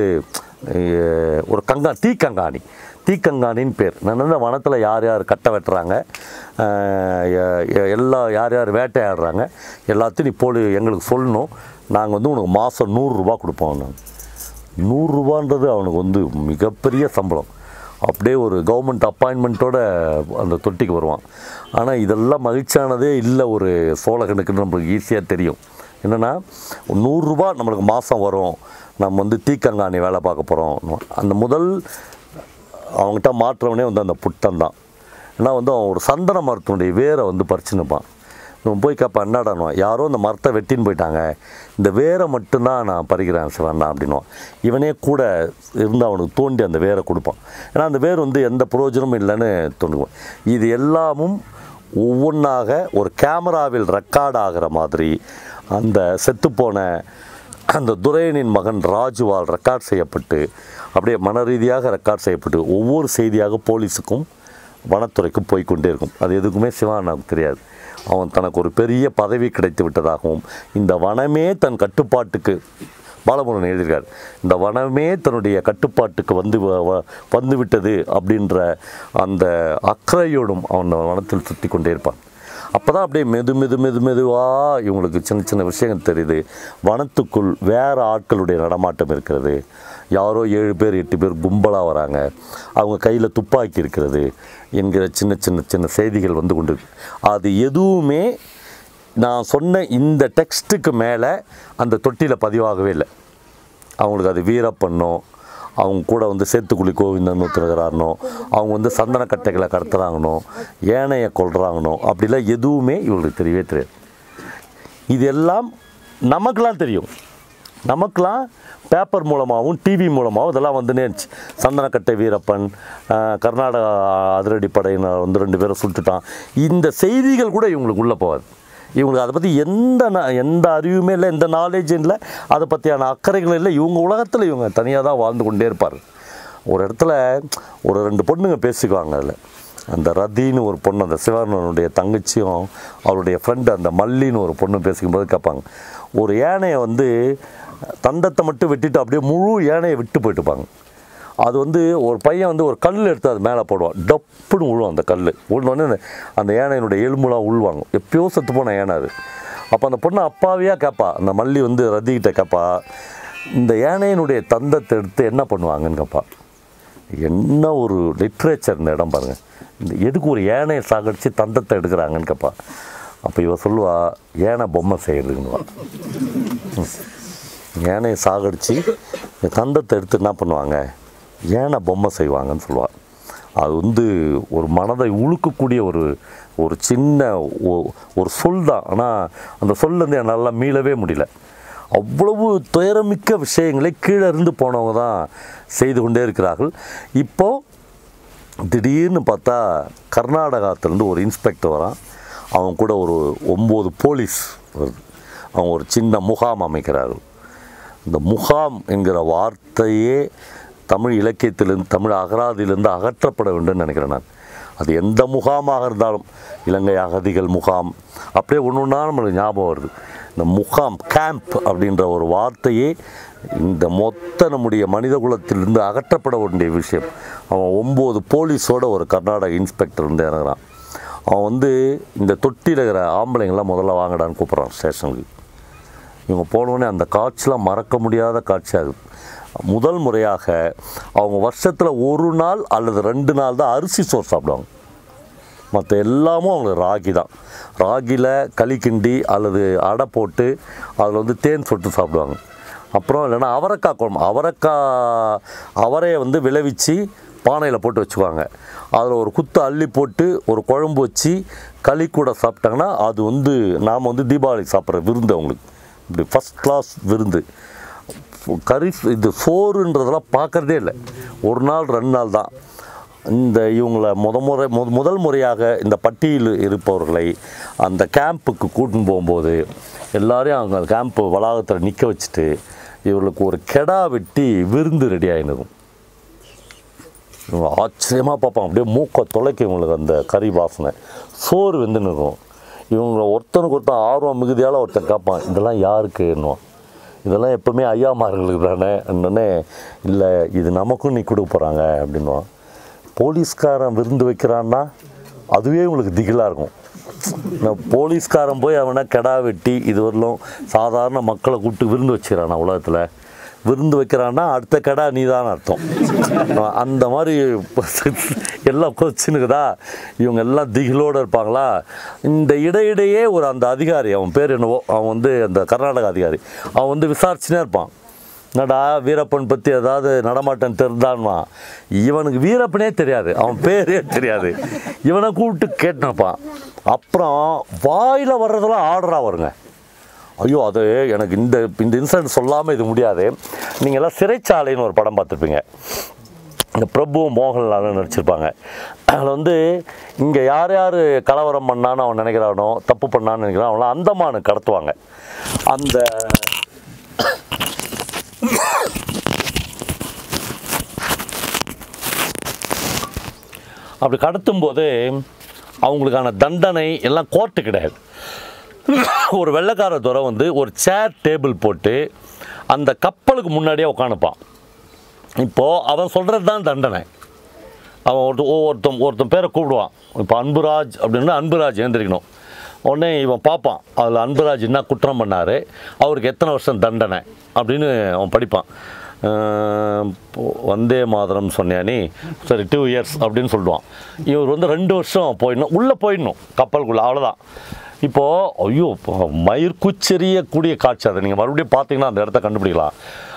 A: அஹ், ஒரு கங்கா தீக்கங்காணி தீக்கங்காணின்னு பேர் நான் வந்து வனத்தில் யார் யார் கட்டை வெட்டுறாங்க அஹ், எ- எ- எல்லா யார் யார் வேட்டையாடுறாங்க எல்லாத்தையும் நீ போடு எங்களுக்கு சொல்லணும் நாங்கள் வந்து உனக்கு மாதம் நூறுரூவா கொடுப்போம் நாங்கள் நூறுரூவான்றது அவனுக்கு வந்து மிகப்பெரிய சம்பளம் அப்படியே ஒரு கவர்மெண்ட் அப்பாயின்மெண்ட்டோட அந்த தொட்டிக்கு வருவான் ஆனால் இதெல்லாம் மகிழ்ச்சியானதே இல்லை ஒரு சோழகனுக்குன்னு நம்மளுக்கு ஈஸியாக தெரியும் என்னென்னா நூறுரூவா நம்மளுக்கு மாதம் வரும் நம்ம வந்து தீக்கங்காணி வேலை பார்க்க போகிறோம் அந்த முதல் அவங்ககிட்ட மாற்றவனே வந்து அந்த புட்டன் தான் ஏன்னா வந்து அவன் ஒரு சந்தன மரத்தினுடைய வேரை வந்து பறிச்சுன்னுப்பான் இவன் போய் கேட்பான் என்னடானுவான் யாரோ இந்த மரத்தை வெட்டின்னு போயிட்டாங்க இந்த வேரை மட்டும்தான் நான் பறிக்கிறேன் சிவண்ணா அப்படின்னுவான் இவனே கூட இருந்து அவனுக்கு தோண்டி அந்த வேரை கொடுப்பான் ஏன்னா அந்த வேர் வந்து எந்த பிரயோஜனமும் இல்லைன்னு தோணுவான் இது எல்லாமும் ஒவ்வொன்றாக ஒரு கேமராவில் ரெக்கார்ட் ஆகிற மாதிரி அந்த செத்துப்போன அந்த துரையனின் மகன் ராஜுவால் ரெக்கார்ட் செய்யப்பட்டு அப்படியே மன ரீதியாக ரெக்கார்ட் செய்யப்பட்டு ஒவ்வொரு செய்தியாக போலீஸுக்கும் வனத்துறைக்கும் போய்க்கொண்டே இருக்கும் அது எதுக்குமே சிவானாவுக்கு தெரியாது அவன் தனக்கு ஒரு பெரிய பதவி கிடைத்து விட்டதாகவும் இந்த வனமே தன் கட்டுப்பாட்டுக்கு பாலமுருகன் எழுதியிருக்கார் இந்த வனமே தன்னுடைய கட்டுப்பாட்டுக்கு வந்து வ- வ- வந்து விட்டது அப்படின்ற அந்த அக்கறையோடும் அவன் வனத்தில் சுற்றி கொண்டே இருப்பான் அப்போ தான் அப்படியே மெது மெது மெது மெதுவாக இவங்களுக்கு சின்ன சின்ன விஷயங்கள் தெரியுது வனத்துக்குள் வேறு ஆட்களுடைய நடமாட்டம் இருக்கிறது யாரோ ஏழு பேர் எட்டு பேர் கும்பலாக வராங்க அவங்க கையில் துப்பாக்கி இருக்கிறது என்கிற சின்ன சின்ன சின்ன செய்திகள் வந்து கொண்டு இருக்கு. அது எதுவுமே நான் சொன்ன இந்த டெக்ஸ்ட்டுக்கு மேலே அந்த தொட்டியில் பதிவாகவே இல்லை அவங்களுக்கு அது வீரப்பண்ணோ அவங்க கூட வந்து சேத்துக்குழி கோவிந்தன் ஒருத்தருக்கிறாருனோ அவங்க வந்து சந்தன கட்டைகளை கடத்துறாங்கனோ ஏனையை கொள்றாங்கனோ அப்படிலாம் எதுவுமே இவங்களுக்கு தெரியவே தெரியாது இது எல்லாம் நமக்கெல்லாம் தெரியும் நமக்கெல்லாம் பேப்பர் மூலமாகவும் டிவி மூலமாகவும் இதெல்லாம் வந்து நேர்ச்சு சந்தனக்கட்டை வீரப்பன் ஆஹ், கர்நாடகா அதிரடிப்படையினர் வந்து ரெண்டு பேரை சுட்டுட்டான் இந்த செய்திகள் கூட இவங்களுக்கு உள்ளே போகாது இவங்களுக்கு அதை பற்றி எந்த ந- எந்த அறிவுமே இல்லை எந்த நாலேஜும் இல்லை அதை பற்றியான அக்கறைகளும் இல்லை இவங்க உலகத்தில் இவங்க தனியாக தான் வாழ்ந்து கொண்டே இருப்பார் ஒரு இடத்துல ஒரு ரெண்டு பொண்ணுங்க பேசிக்குவாங்க அதில் அந்த ரதின்னு ஒரு பொண்ணு அந்த சிவனுடைய தங்கச்சியும் அவருடைய ஃப்ரெண்டு அந்த மல்லின்னு ஒரு பொண்ணு பேசிக்கும்போது கேட்பாங்க ஒரு யானையை வந்து தந்தத்தை மட்டும் வெட்டிட்டு அப்படியே முழு யானையை விட்டு போயிட்டுப்பாங்க அது வந்து ஒரு பையன் வந்து ஒரு கல் எடுத்து அது மேலே போடுவான் டப்புன்னு விழுவும் அந்த கல் விழுந்தோடனே அந்த யானையினுடைய எலும்புலாம் உள்வாங்க எப்பயோ செத்து போன யானை அது அப்போ அந்த பொண்ணு அப்பாவியாக கேட்பா அந்த மல்லி வந்து ரதிக்கிட்ட கேட்பா இந்த யானையினுடைய தந்தத்தை எடுத்து என்ன பண்ணுவாங்கன்னு கேட்பா என்ன ஒரு லிட்ரேச்சர் இந்த இடம் பாருங்க இந்த எதுக்கு ஒரு யானையை சாகடிச்சு தந்தத்தை எடுக்கிறாங்கன்னு கேட்பா அப்போ இவ சொல்லுவா யானை பொம்மை செய்யறதுன்னுவா யானையை சாகடிச்சு இந்த தந்தத்தை எடுத்து என்ன பண்ணுவாங்க யானை பொம்மை செய்வாங்கன்னு சொல்லுவாள் அது வந்து ஒரு மனதை உழுக்கக்கூடிய ஒரு ஒரு சின்ன ஒ- ஒரு சொல் தான் ஆனால் அந்த சொல்லேருந்து என்னால் மீளவே முடியல அவ்வளவு துயரமிக்க விஷயங்களை கீழே இருந்து போனவங்க தான் செய்து கொண்டே இருக்கிறார்கள் இப்போது திடீர்னு பார்த்தா கர்நாடகாத்திலேருந்து ஒரு இன்ஸ்பெக்டர் வரான் அவன் கூட ஒரு ஒம்பது போலீஸ் வருது அவன் ஒரு சின்ன முகாம் அமைக்கிறார்கள் இந்த முகாம் என்கிற வார்த்தையே தமிழ் இலக்கியத்திலிருந்து தமிழ் அகராதியிலிருந்து அகற்றப்பட வேண்டும் நினைக்கிறேன் நான் அது எந்த முகாமாக இருந்தாலும் இலங்கை அகதிகள் முகாம் அப்படியே ஒன்று ஒன்றா நம்மளுக்கு ஞாபகம் வருது இந்த முகாம் கேம்ப் அப்படின்ற ஒரு வார்த்தையே இந்த மொத்த நம்முடைய மனித குலத்திலிருந்து அகற்றப்பட வேண்டிய விஷயம் அவன் ஒம்பது போலீஸோட ஒரு கர்நாடக இன்ஸ்பெக்டர் வந்து இறங்குறான் அவன் வந்து இந்த தொட்டியில் இருக்கிற ஆம்பளைங்களாம் முதல்ல வாங்கடான்னு கூப்பிட்றான் ஸ்டேஷனுக்கு இவங்க போனோடனே அந்த காட்சிலாம் மறக்க முடியாத காட்சியாகுது முதல் முறையாக அவங்க வருஷத்தில் ஒரு நாள் அல்லது ரெண்டு நாள் தான் அரிசி சோறு சாப்பிடுவாங்க மற்ற எல்லாமும் அவங்களுக்கு ராகி தான் ராகியில் களி கிண்டி அல்லது அடை போட்டு அதில் வந்து தேன் சொட்டு சாப்பிடுவாங்க அப்புறம் இல்லைன்னா அவரைக்காய் குழம்பு அவரைக்காய் அவரையை வந்து விளைவிச்சு பானையில் போட்டு வச்சுக்குவாங்க அதில் ஒரு குத்து அள்ளி போட்டு ஒரு குழம்பு வச்சு களி கூட சாப்பிட்டாங்கன்னா அது வந்து நாம் வந்து தீபாவளிக்கு சாப்பிட்ற விருந்து அவங்களுக்கு இப்படி ஃபஸ்ட் கிளாஸ் விருந்து கறி இது சோறுன்றதெல்லாம் பார்க்குறதே இல்லை ஒரு நாள் ரெண்டு நாள் தான் இந்த இவங்களை முத முறை முத முதல் முறையாக இந்த பட்டியல் இருப்பவர்களை அந்த கேம்புக்கு கூட்டின்னு போகும்போது எல்லாரையும் அவங்க கேம்ப்பு வளாகத்தில் நிற்க வச்சுட்டு இவர்களுக்கு ஒரு கெடா வெட்டி விருந்து ரெடி ஆகினதும் இவங்க ஆச்சரியமாக பார்ப்பாங்க அப்படியே மூக்க தொலைக்கும் இவங்களுக்கு அந்த கறி வாசனை சோறு வெந்துன்னு இருக்கும் இவங்க ஒருத்தனுக்கு ஒருத்தன் ஆர்வம் மிகுதியால் ஒருத்தன் கேட்பான் இதெல்லாம் யாருக்குன்னுவான் இதெல்லாம் எப்பவுமே ஐயாமார்களுக்கு தானே என்னன்னே இல்லை இது நமக்கும் நீ கொடுக்க போகிறாங்க அப்படின்வான் போலீஸ்காரன் விருந்து வைக்கிறான்னா அதுவே உங்களுக்கு திகிலாக இருக்கும் நான் போலீஸ்காரன் போய் அவனை கெடா வெட்டி இது வரலும் சாதாரண மக்களை கூப்பிட்டு விருந்து வச்சுக்கிறானா உலகத்தில் விருந்து வைக்கிறான்னா அடுத்த கடா நீதான் அர்த்தம் அந்த மாதிரி எல்லாம் கொச்சினுக்குதா இவங்க எல்லாம் திகிலோடு இருப்பாங்களா இந்த இடையிடையே ஒரு அந்த அதிகாரி அவன் பேர் என்னவோ அவன் வந்து அந்த கர்நாடக அதிகாரி அவன் வந்து விசாரிச்சுனே இருப்பான் என்னடா வீரப்பன் பற்றி ஏதாவது நடமாட்டம் தெரிந்தான்வான் இவனுக்கு வீரப்பனே தெரியாது அவன் பேரே தெரியாது இவனை கூப்பிட்டு கேட்டுனப்பான் அப்புறம் வாயில் வர்றதெல்லாம் ஆர்டராக வருங்க ஐயோ அது எனக்கு இந்த இந்த இன்சிடென்ட் சொல்லாமல் இது முடியாது நீங்கள் எல்லாம் சிறைச்சாலைன்னு ஒரு படம் பார்த்துருப்பீங்க இந்த பிரபு மோகன்லாலும் நடிச்சிருப்பாங்க அதில் வந்து இங்கே யார் யார் கலவரம் பண்ணான்னு அவன் நினைக்கிறானோ தப்பு பண்ணான்னு நினைக்கிறான் அவனை அந்தமானு கடத்துவாங்க அந்த அப்படி கடத்தும்போது அவங்களுக்கான தண்டனை எல்லாம் கோர்ட்டு கிடையாது ஒரு வெள்ளைக்கார துறை வந்து ஒரு சேர் டேபிள் போட்டு அந்த கப்பலுக்கு முன்னாடியே உட்காந்துப்பான் இப்போது அவன் சொல்கிறது தான் தண்டனை அவன் ஒரு ஒவ்வொருத்தன் ஒருத்தன் பேரை கூப்பிடுவான் இப்போ அன்புராஜ் அப்படின்னா அன்புராஜ் எழுந்திரிக்கணும் உடனே இவன் பார்ப்பான் அதில் அன்புராஜ் என்ன குற்றம் பண்ணார் அவருக்கு எத்தனை வருஷம் தண்டனை அப்படின்னு அவன் படிப்பான் அஹ் இப்போ வந்தே மாதரம் சொன்னியா நீ சரி டூ இயர்ஸ் அப்படின்னு சொல்லுவான் இவர் வந்து ரெண்டு வருஷம் போயிடணும் உள்ளே போயிடணும் கப்பலுக்குள்ளே அவ்வளோதான் இப்போது ஐயோ மயிர்குச்செறியக்கூடிய காட்சி அதை நீங்கள் மறுபடியும் பார்த்தீங்கன்னா அந்த இடத்த கண்டுபிடிக்கலாம்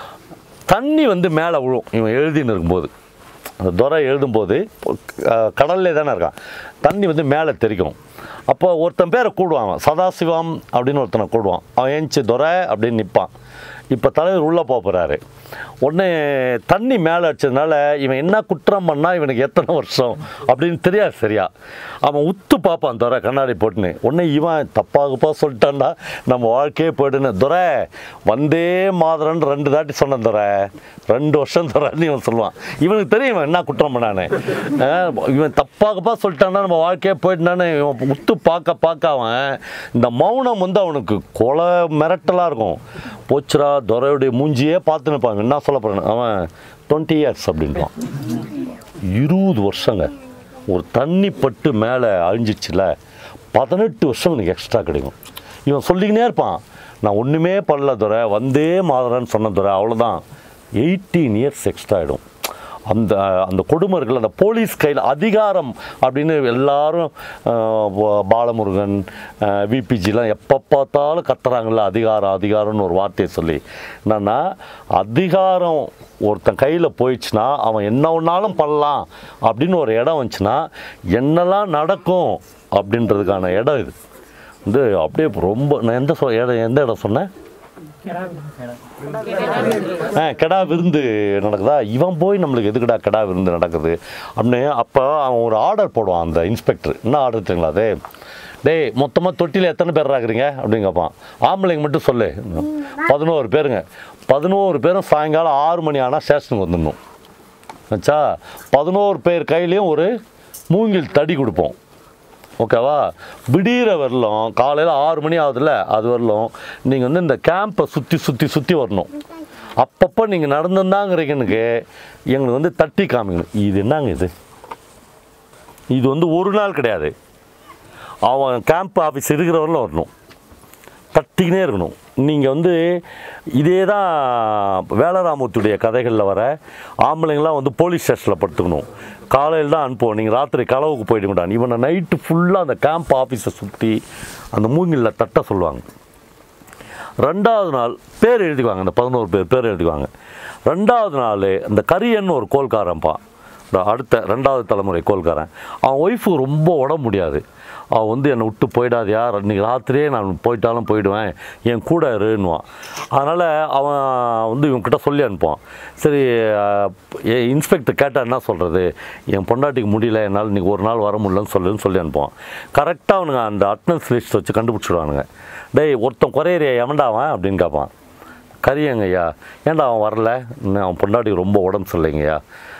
A: தண்ணி வந்து மேலே விழும் இவன் எழுதின்னு இருக்கும்போது அந்த துறை எழுதும்போது அஹ், கடல்லே தானே இருக்கான் தண்ணி வந்து மேலே தெரிக்கும் அப்போ ஒருத்தன் பேரை கூடுவான் அவன் சதாசிவம் அப்படின்னு ஒருத்தனை கூடுவான் அவன் ஏஞ்சி துரை அப்படின்னு நிற்பான் இப்போ தலைவர் உள்ளே போக போகிறாரு உடனே தண்ணி மேலே அடிச்சதுனால இவன் என்ன குற்றம் பண்ணா இவனுக்கு எத்தனை வருஷம் அப்படின்னு தெரியாது சரியா அவன் உத்து பார்ப்பான் துரை கண்ணாடி போட்டுன்னு உடனே இவன் தப்பாகப்பா சொல்லிட்டான்டா நம்ம வாழ்க்கையே போயிடுன்னு துரை வந்தே மாதரன் ரெண்டு தாட்டி சொன்னேன் துரை ரெண்டு வருஷம் துறைன்னு இவன் சொல்லுவான் இவனுக்கு தெரியும் இவன் என்ன குற்றம் பண்ணானே அஹ் இவன் தப்பாகப்பா சொல்லிட்டான்னா நம்ம வாழ்க்கையே போயிட்டான்னு இவன் உத்து பார்க்க பார்க்க அவன் இந்த மௌனம் வந்து அவனுக்கு கொலை மிரட்டலாக இருக்கும் போச்சுரா துரையுடைய மூஞ்சியே பார்த்து நிற்பாங்க என்ன சொல்ல போகிறேன் அவன் டுவெண்ட்டி இயர்ஸ் அப்படின்றான் இருபது வருஷங்க ஒரு தண்ணி பட்டு மேலே அழிஞ்சிச்சுல பதினெட்டு வருஷம் எனக்கு எக்ஸ்ட்ரா கிடைக்கும் இவன் சொல்லிக்கினே இருப்பான் நான் ஒன்றுமே பண்ணல துறை வந்தே மாதரன்னு சொன்ன துறை அவ்வளோதான் எயிட்டீன் இயர்ஸ் எக்ஸ்ட்ரா ஆகிடும் அந்த அந்த கொடுமர்கள் அந்த போலீஸ் கையில் அதிகாரம் அப்படின்னு எல்லாரும் அஹ், பா- பாலமுருகன் விபிஜிலாம் எப்போ பார்த்தாலும் கத்துறாங்கல்ல அதிகாரம் அதிகாரம்னு ஒரு வார்த்தையை சொல்லி என்னன்னா அதிகாரம் ஒருத்தன் கையில் போயிடுச்சுன்னா அவன் என்ன ஒன்றாலும் பண்ணலாம் அப்படின்னு ஒரு இடம் வந்துச்சுன்னா என்னெல்லாம் நடக்கும் அப்படின்றதுக்கான இடம் இது வந்து அப்படியே ரொம்ப நான் எந்த சொ இடம் எந்த இடம் சொன்னேன் ஆ கெடா விருந்து நடக்குதா இவன் போய் நம்மளுக்கு எதுக்குடா கெடா விருந்து நடக்குது அப்படின்னு அப்போ அவன் ஒரு ஆர்டர் போடுவான் அந்த இன்ஸ்பெக்டர் என்ன ஆர்டர் தெரியுங்களா அது டேய் மொத்தமாக தொட்டியில் எத்தனை பேர் இருக்கிறீங்க அப்படின்னு கேட்பான் ஆம்பளைங்க மட்டும் சொல்லு பதினோரு பேருங்க பதினோரு பேரும் சாயங்காலம் ஆறு மணி ஆனால் ஸ்டேஷனுக்கு வந்துடணும் ஆச்சா பதினோரு பேர் கையிலையும் ஒரு மூங்கில் தடி கொடுப்போம் ஓகேவா விடிகிற வரலும் காலையில் ஆறு மணி ஆகுதுல்ல அது வரலும் நீங்கள் வந்து இந்த கேம்பை சுற்றி சுற்றி சுற்றி வரணும் அப்பப்போ நீங்கள் நடந்துருந்தாங்கிறீங்கனுக்கு எங்களுக்கு வந்து தட்டி காமிக்கணும் இது என்னங்க இது இது வந்து ஒரு நாள் கிடையாது அவன் கேம்ப் ஆஃபீஸ் இருக்கிறவரில் வரணும் தட்டிக்கினே இருக்கணும் நீங்கள் வந்து இதே தான் வேலராமூர்த்தியுடைய கதைகளில் வர ஆம்பளைங்களாம் வந்து போலீஸ் ஸ்டேஷனில் படுத்துக்கணும் காலையில் தான் அனுப்புவோம் நீங்கள் ராத்திரி களவுக்கு போயிட மாட்டான் இவனை நைட்டு ஃபுல்லாக அந்த கேம்ப் ஆஃபீஸை சுற்றி அந்த மூங்கிலில் தட்ட சொல்லுவாங்க ரெண்டாவது நாள் பேர் எழுதிக்குவாங்க அந்த பதினோரு பேர் பேர் எழுதிக்குவாங்க ரெண்டாவது நாள் அந்த கரியன்னு ஒரு கோல்காரன்ப்பா இந்த அடுத்த ரெண்டாவது தலைமுறை கோல்காரன் அவன் ஒய்ஃபுக்கு ரொம்ப உடம்பு முடியாது அவன் வந்து என்னை விட்டு போயிடாதியா இன்னைக்கு ராத்திரியே நான் போயிட்டாலும் போயிடுவேன் என் கூட இருன்னுவான் அதனால் அவன் வந்து இவன்கிட்ட சொல்லி அனுப்புவான் சரி இன்ஸ்பெக்டர் கேட்டால் என்ன சொல்கிறது என் பொண்டாட்டிக்கு முடியல என்னால் இன்றைக்கி ஒரு நாள் வர முடியலன்னு சொல்லுன்னு சொல்லி அனுப்புவான் கரெக்டாக அவனுங்க அந்த அட்டனன்ஸ் லிஸ்ட் வச்சு கண்டுபிடிச்சிடுவானுங்க டேய் ஒருத்தன் குறையிறியா எவன்டா அவன் அப்படின்னு கேட்பான் கரியங்க ஐயா ஏன்டா அவன் வரல இன்னும் அவன் பொண்டாட்டிக்கு ரொம்ப உடம்பு சரியில்லைங்கய்யா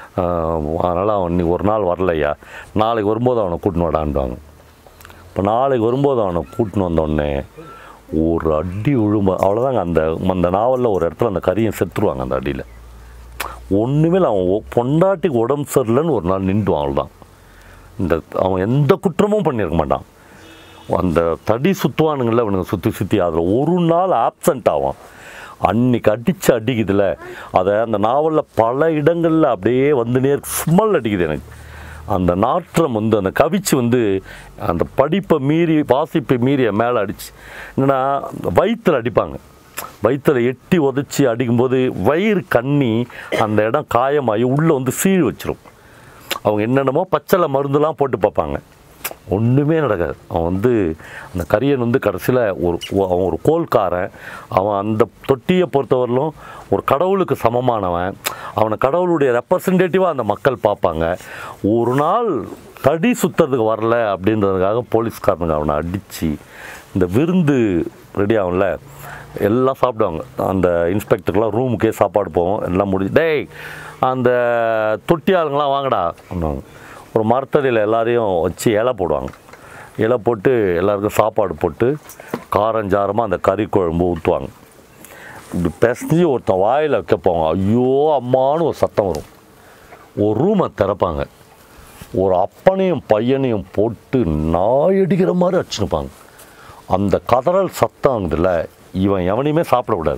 A: அதனால் அவன் இன்னைக்கு ஒரு நாள் வரலையா நாளைக்கு வரும்போது அவனை கூட்டின்னு வாடான்றாங்க இப்போ நாளைக்கு வரும்போது அவனை கூட்டின்னு வந்தோடனே ஒரு அடி விழும்ப அவ்வளோதாங்க அந்த அந்த நாவலில் ஒரு இடத்துல அந்த கரியை செத்துருவாங்க அந்த அடியில் ஒன்றுமே இல்லை அவன் ஒ- பொண்டாட்டிக்கு உடம்பு சரியில்லைன்னு ஒரு நாள் நின்றுவான் அவ்வளோதான் இந்த அவன் எந்த குற்றமும் பண்ணியிருக்க மாட்டான் அந்த தடி சுற்றுவானுங்கள இவனுங்க சுற்றி சுற்றி அதில் ஒரு நாள் ஆப்சண்ட் ஆவான் அன்னைக்கு அடித்து அடிக்குதுல அதை அந்த நாவலில் பல இடங்களில் அப்படியே வந்துனே ஸ்மெல் அடிக்குது எனக்கு அந்த நாற்றம் வந்து அந்த கவிச்சு வந்து அந்த படிப்பை மீறி வாசிப்பை மீறி என் மேலே அடிச்சு என்னன்னா வயிற்றில் அடிப்பாங்க வயிற்றுல எட்டி உதச்சி அடிக்கும்போது வயிறு கண்ணி அந்த இடம் காயமாகி உள்ளே வந்து சீழ் வச்சிரும் அவங்க என்னென்னமோ பச்சளை மருந்துலாம் போட்டு பார்ப்பாங்க ஒன்றுமே நடக்காது அவன் வந்து அந்த கரியன் வந்து கடைசியில் ஒரு ஒ- அவன் ஒரு கோல்காரன் அவன் அந்த தொட்டியை பொறுத்தவரையிலும் ஒரு கடவுளுக்கு சமமானவன் அவனை கடவுளுடைய ரெப்ரசன்டேட்டிவாக அந்த மக்கள் பார்ப்பாங்க ஒரு நாள் தடி சுத்துறதுக்கு வரல அப்படின்றதுக்காக போலீஸ்காரனுங்க அவனை அடித்து இந்த விருந்து ரெடி ஆகும்ல எல்லாம் சாப்பிடுவாங்க அந்த இன்ஸ்பெக்டருக்குலாம் ரூமுக்கே சாப்பாடு போவோம் எல்லாம் முடிஞ்சு டேய் அந்த தொட்டி ஆளுங்களாம் வாங்கடா அப்படின்னுவாங்க. ஒரு மரத்தடியில் எல்லாரையும் வச்சு இலை போடுவாங்க இலை போட்டு எல்லாருக்கும் சாப்பாடு போட்டு காரஞ்சாரமாக அந்த கறி குழம்பு ஊற்றுவாங்க இப்படி பிசைஞ்சு ஒருத்தன் வாயில் வைக்க போவாங்க ஐயோ அம்மான்னு ஒரு சத்தம் வரும் ஒரு ரூமை திறப்பாங்க ஒரு அப்பனையும் பையனையும் போட்டு நாய் அடிக்கிற மாதிரி அடிச்சுருப்பாங்க அந்த கதறல் சத்தம் இதுல இவன் எவனையுமே சாப்பிடக்கூடாது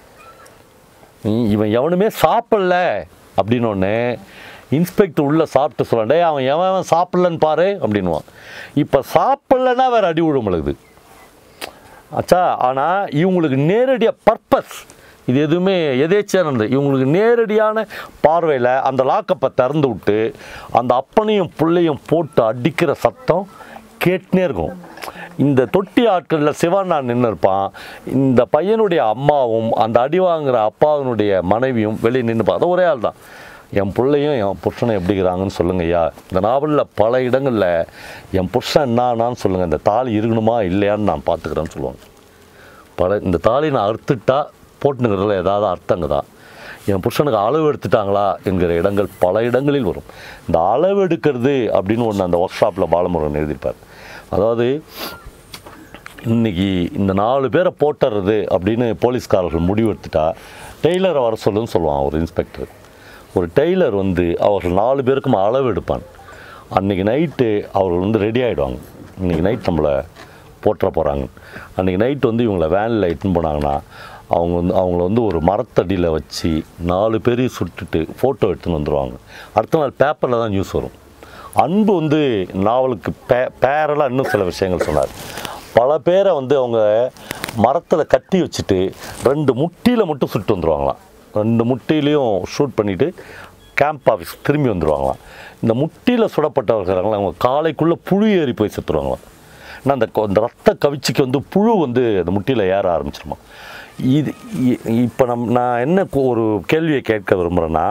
A: நீ- இவன் எவனுமே சாப்பிடல அப்படின்னோடனே இன்ஸ்பெக்டர் உள்ளே சாப்பிட்டு சொல்ல டேய் அவன் எவன் எவன் சாப்பிடலன்னு பாரு அப்படின்னுவான் இப்போ சாப்பிடலன்னா வேறு அடி விழுமலுக்குது ஆச்சா ஆனால் இவங்களுக்கு நேரடியாக பர்பஸ் இது எதுவுமே எதேச்சியாக நடந்தது இவங்களுக்கு நேரடியான பார்வையில் அந்த லாக்கப்பை திறந்து விட்டு அந்த அப்பனையும் புள்ளையும் போட்டு அடிக்கிற சத்தம் கேட்டுனே இருக்கும் இந்த தொட்டி ஆட்களில் சிவண்ணா நின்று இருப்பான் இந்த பையனுடைய அம்மாவும் அந்த அடி வாங்குற அப்பாவினுடைய மனைவியும் வெளியே நின்றுப்பான் அது ஒரே ஆள் தான் என் பிள்ளையும் என் புருஷனை எப்படிங்கிறாங்கன்னு சொல்லுங்க ஐயா இந்த நாவலில் பல இடங்களில் என் புருஷன் என்னான்னு சொல்லுங்கள் இந்த தாலி இருக்கணுமா இல்லையான்னு நான் பார்த்துக்கிறேன்னு சொல்லுவாங்க பல இந்த தாலி நான் அறுத்துட்டா போட்டுனுங்கிறதுல ஏதாவது அர்த்தங்க தான் என் புருஷனுக்கு அளவு எடுத்துட்டாங்களா என்கிற இடங்கள் பல இடங்களில் வரும் இந்த அளவு எடுக்கிறது அப்படின்னு ஒன்று அந்த ஒர்க் ஷாப்பில் பாலமுருகன் எழுதியிருப்பார் அதாவது இன்னைக்கு இந்த நாலு பேரை போட்டுறது அப்படின்னு போலீஸ்காரர்கள் முடிவு எடுத்துட்டா டெய்லரை வர சொல்லுன்னு சொல்லுவான் ஒரு இன்ஸ்பெக்டர் ஒரு டெய்லர் வந்து அவர்கள் நாலு பேருக்கும் அளவு எடுப்பான் அன்றைக்கி நைட்டு அவர்கள் வந்து ரெடி ஆகிடுவாங்க இன்றைக்கி நைட் நம்மளை போட்டுற போகிறாங்க அன்றைக்கி நைட் வந்து இவங்களை வேனில் இட்டுன்னு போனாங்கன்னா அவங்க வந்து அவங்கள வந்து ஒரு மரத்தடியில் வச்சு நாலு பேரையும் சுட்டுட்டு ஃபோட்டோ எடுத்துன்னு வந்துடுவாங்க அடுத்த நாள் பேப்பரில் தான் நியூஸ் வரும் அன்பு வந்து நாவலுக்கு பே பேரலாக இன்னும் சில விஷயங்கள் சொன்னார் பல பேரை வந்து அவங்க மரத்தில் கட்டி வச்சுட்டு ரெண்டு முட்டியில் மட்டும் சுட்டு வந்துடுவாங்களாம் ரெண்டு முட்டிலையும் ஷூட் பண்ணிவிட்டு கேம்ப் ஆஃபீஸ் திரும்பி வந்துடுவாங்களாம் இந்த முட்டியில் சுடப்பட்டவர்கள் அவங்க காலைக்குள்ளே புழு ஏறி போய் செத்துருவாங்களாம் ஏன்னா அந்த கொ- அந்த ரத்த கவிச்சிக்கு வந்து புழு வந்து அந்த முட்டியில் ஏற ஆரம்பிச்சிருமா இது இப்போ நம் நான் என்ன கொ- ஒரு கேள்வியை கேட்க விரும்புகிறேன்னா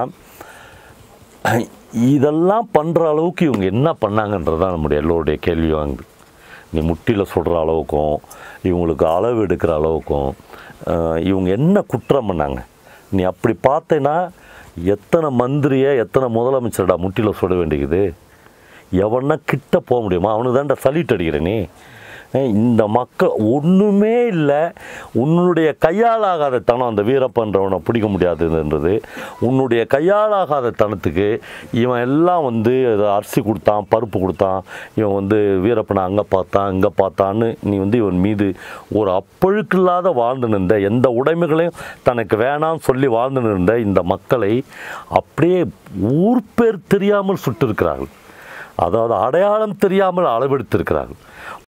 A: இதெல்லாம் பண்ணுற அளவுக்கு இவங்க என்ன பண்ணாங்கன்றது தான் நம்முடைய எல்லோருடைய கேள்வி வாங்குது நீ முட்டியில் சுடுற அளவுக்கும் இவங்களுக்கு அளவு எடுக்கிற அளவுக்கும் அஹ், இவங்க என்ன குற்றம் பண்ணாங்க நீ அப்படி பார்த்தேன்னா எத்தனை மந்திரியை எத்தனை முதலமைச்சர்டா முட்டியில் சுட வேண்டியது எவனா கிட்ட போக முடியுமா அவனுக்கு தான்டா சல்யூட் அடிக்கிற நீ அஹ் இந்த மக்கள் ஒன்றுமே இல்லை உன்னுடைய கையாலாகாத தனம் அந்த வீரப்பன்றவனை பிடிக்க முடியாதுன்றது உன்னுடைய கையாலாகாத தனத்துக்கு இவன் எல்லாம் வந்து ஏதோ அரிசி கொடுத்தான் பருப்பு கொடுத்தான் இவன் வந்து வீரப்பனை அங்கே பார்த்தான் இங்கே பார்த்தான்னு நீ வந்து இவன் மீது ஒரு அப்பழுக்கில்லாத வாழ்ந்து நின்ற எந்த உடைமைகளையும் தனக்கு வேணாம்னு சொல்லி வாழ்ந்து நின்ற இந்த மக்களை அப்படியே ஊர் பேர் தெரியாமல் சுட்டிருக்கிறார்கள் அதாவது அடையாளம் தெரியாமல் அளவெடுத்திருக்கிறார்கள்